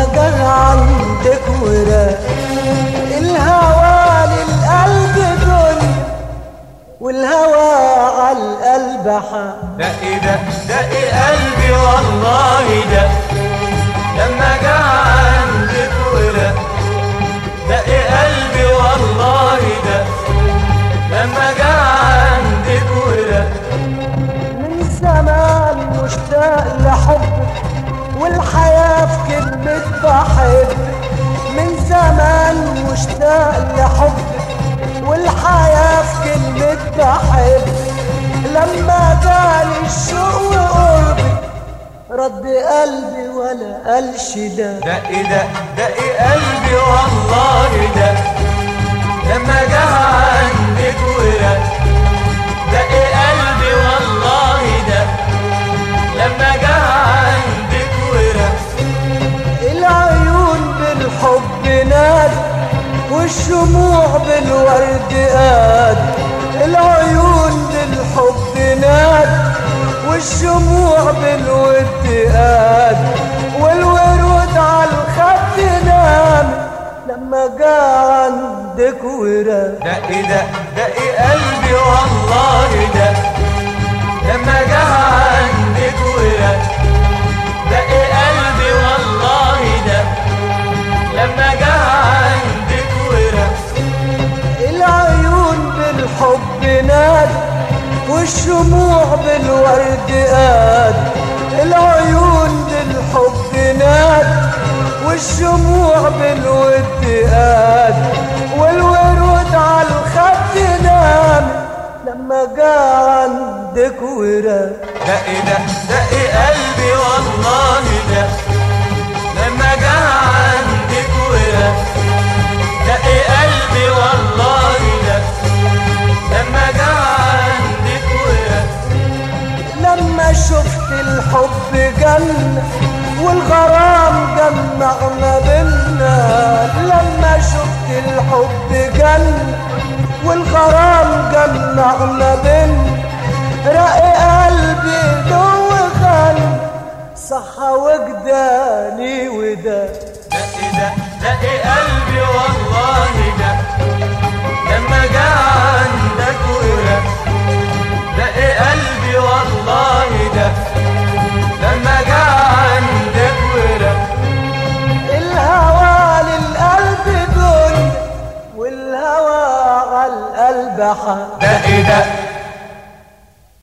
لما جه عندك وراق الهوى للقلب دنيا والهوى على القلب حق دق دق دق قلبي والله دق لما جه عندك ورق دق قلبي والله دق لما جه عندك ورق من زمان مشتاق لحبك والحياة في كلمة بحبك من زمان مشتاق لحبك والحياة في كلمة بحبك لما جالي الشوق وقربك رد قلبي ولا قالش ده دق دق دق قلبي والله دق لما جه عندك ورق دق قلبي والله دق لما جه عندك ورق العيون بالحب نادي والشموع بالورد قاد العيون بالحب نادي والشموع بالود قاد والورود على الخد نام لما جا عندك وراد دق دق دق قلبي والله دق لما جه عندك ورق دق قلبي والله دق لما جه عندك ورق العيون بالحب نادي والشموع بالورد قاد العيون بالحب نادي والشموع بالود قاد والورود على الخد نام لما جا عندك وراد دق دق دق قلبي والله دق لما جه عندك ورق دق قلبي والله دق لما جه عندك ورق لما شفت الحب جنة والغرام جمعنا بينا لما شفت الحب جنة والغرام جمعنا بينا رق قلبي جوه غنى صحى وجداني وده دق دق دق قلبي والله دق لما جه عندك ورق دق قلبي والله دق لما جه عندك ورق الهوى للقلب دنيا والهوى على القلب حق دق دق